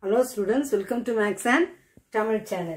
Hello students, welcome to Max and Tamil channel.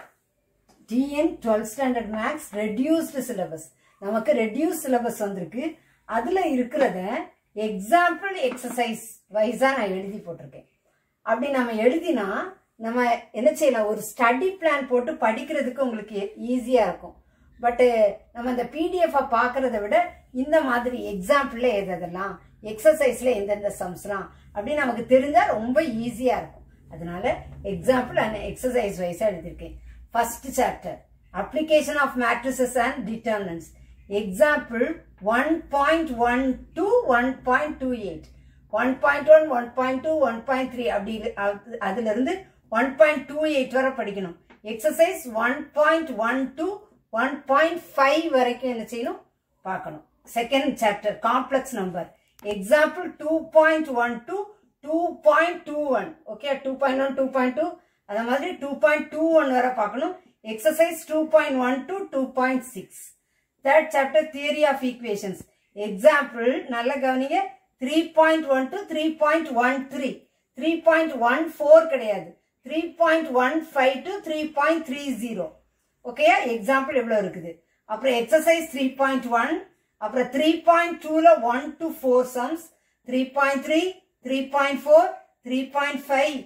TN 12th standard Max reduced syllabus. நமக்கு reduced syllabus வந்திருக்கு அதில் இருக்கிறத example exercise வைஸாக நான் எழுதி போட்டிருக்கேன் அப்படி நம்ம எழுதினா நம்ம என்ன செய்யலாம் ஒரு ஸ்டடி பிளான் போட்டு படிக்கிறதுக்கு உங்களுக்கு ஈஸியாக இருக்கும் பட்டு நம்ம இந்த பிடிஎஃபை பார்க்கறத விட இந்த மாதிரி எக்ஸாம்பிளில் எதெல்லாம் எக்ஸசைஸில் எந்தெந்த சம்ஸ்லாம் அப்படின்னு நமக்கு தெரிஞ்சால் ரொம்ப ஈஸியாக இருக்கும் அதனால எக்ஸாம்பிள் அண்ட் எக்ஸசைஸ் வைஸாக எழுதியிருக்கேன் first chapter application of matrices and determinants example one point one to one point two eight one point one one point two one point three அப்படி அது- அதுல இருந்து ஒன் பாயிண்ட் டூ எயிட் வரை படிக்கணும் exercise one point one to one point five வரைக்கும் என்ன செய்யணும் பார்க்கணும் second chapter complex number example two point one to two point two one okay two point one two point two அது மாதிரி two point two one வரை பார்க்கணும் exercise two point one to two point six third chapter theory of equations example நல்ல கவனிங்க three point one to three point one three three point one four கிடையாது three point one five to three point three zero ஓகேயா example எவ்வளோ இருக்குது அப்புறம் exercise three point one அப்புறம் three point டூல one to four sums three point three three point four three point five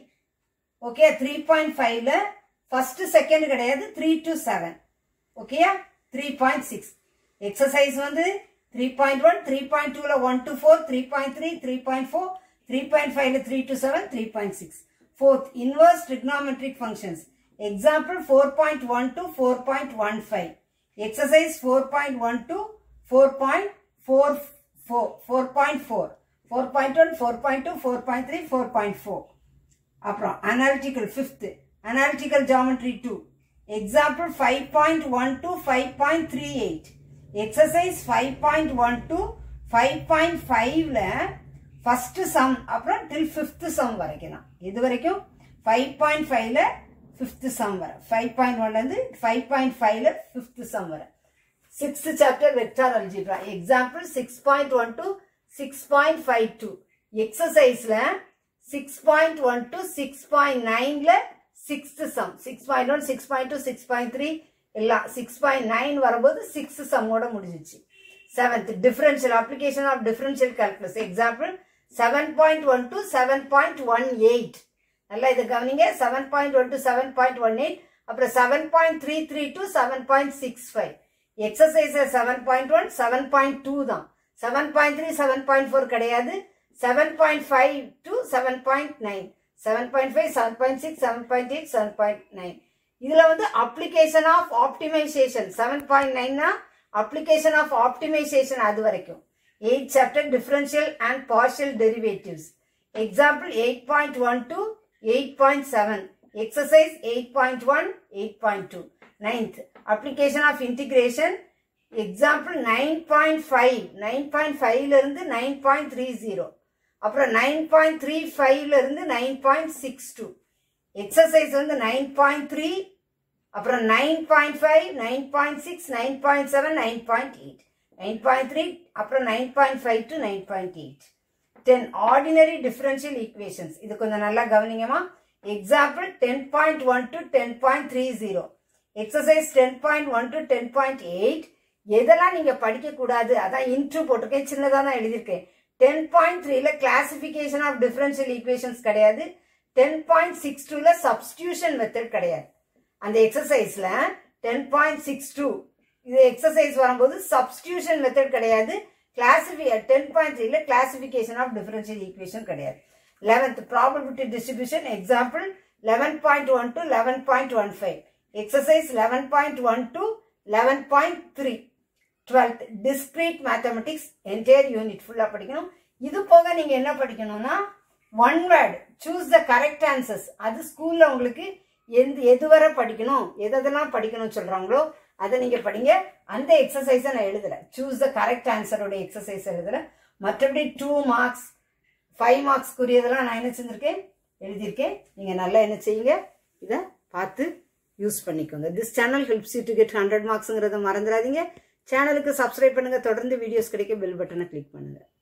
okay three point ஃபைவ்ல first second கிடையாது three to seven ஓகேயா three point six exercise வந்து three point one three point டூல one to four three point three three point four three point ஃபைவ்ல three to seven three point six fourth inverse trigonometric functions example four point one to four point one five exercise four point one to four point four four four point four four point one four point two four point three four point four அப்புறம் analytical fifth analytical geometry two example five point one to five point three eight exercise five point one to five point ஃபைவ்ல first some அப்புறம் till fifth sum வரைக்கும் தான் இது வரைக்கும் five point ஃபைவ்ல fifth sum வர five point ஒன்லேருந்து five point ஃபைவ்ல ஃபிஃப்த் சம் வர sixth chapter vector algebra example six point one to six point five two எக்ஸசைஸ்ல six point one to six point நைன்ல sixth sum six point one six point two six point three எல்லாம் six point nine வரும்போது six சம்மோட முடிஞ்சிச்சு seventh differential application of differential calculus example seven point one to seven point one eight நல்லா இதை கவனிங்க seven point one to seven point one eight அப்புறம் seven point three three to seven point six five exercise seven point one seven point two தான் seven point three seven point four கிடையாது seven point five to seven point nine seven point five seven point six seven point eight seven point nine இதுல வந்து application of optimisation seven point நைன்னா application of optimisation அது வரைக்கும் eight chapter differential and partial derivatives example eight point one to eight point seven exercise eight point one eight point two ninth application of integration example nine point five nine point ஃபைவ்ல இருந்து nine point three zero அப்புறம் nine point three ஃபைவ்ல இருந்து nine point six two exercise வந்து nine point three அப்புறம் nine point five nine point six nine point seven nine point eight nine point three அப்புறம் nine point five to nine point eight ten ordinary differential equations இது கொஞ்சம் நல்லா கவனிங்கம்மா example ten point one to ten point three zero exercise ten point one to ten point eight எதெல்லாம் நீங்க படிக்கக்கூடாது அதான் intro போட்டிருக்கேன் சின்னதாக தான் எழுதியிருக்கேன் டென் பாயிண்ட் த்ரீல கிளாசிபிகேஷன் ஆஃப் டிஃபரன்ஷியல் ஈக்குவேஷன்ஸ் கிடையாது டென் பாயிண்ட் சிக்ஸ் டூல சப்ஸ்டியூஷன் மெத்தட் கிடையாது அந்த எக்ஸசைஸ்ல டென் பாயிண்ட் சிக்ஸ் டூ இது எக்ஸசைஸ் வரும்போது சப்ஸ்டியூஷன் மெத்தட் கிடையாது கிளாசிஃபி டென் பாயிண்ட் த்ரீல கிளாசிபிகேஷன் ஆஃப் டிஃபரன்ஷியல் ஈக்குவேஷன் கிடையாது eleventh probability distribution example eleven point one to eleven point one five exercise eleven point one to eleven point three twelfth discrete mathematics entire unit ஃபுல்லாக படிக்கணும் இது போக நீங்கள் என்ன படிக்கணும்னா one word choose the correct answers அது ஸ்கூலில் உங்களுக்கு எந்த எது வரை படிக்கணும் எதெல்லாம் படிக்கணும்னு சொல்கிறாங்களோ அதை நீங்கள் படிங்க அந்த எக்ஸசைஸை நான் எழுதுறேன் சூஸ் த கரெக்ட் ஆன்சரோட எக்ஸசைஸ் எழுதுறேன் மற்றபடி டூ மார்க்ஸ் ஃபைவ் மார்க்ஸ்க்குரியதெல்லாம் நான் என்ன செஞ்சுருக்கேன் எழுதியிருக்கேன் நீங்கள் நல்லா என்ன செய்யுங்க இதை பார்த்து யூஸ் பண்ணிக்கோங்க this channel helps you to get hundred மார்க்ஸுங்கிறத மறந்துடாதீங்க சேனலுக்கு சப்ஸ்கிரைப் பண்ணுங்கள் தொடர்ந்து வீடியோஸ் கிடைக்க பெல் பட்டனை கிளிக் பண்ணுங்கள்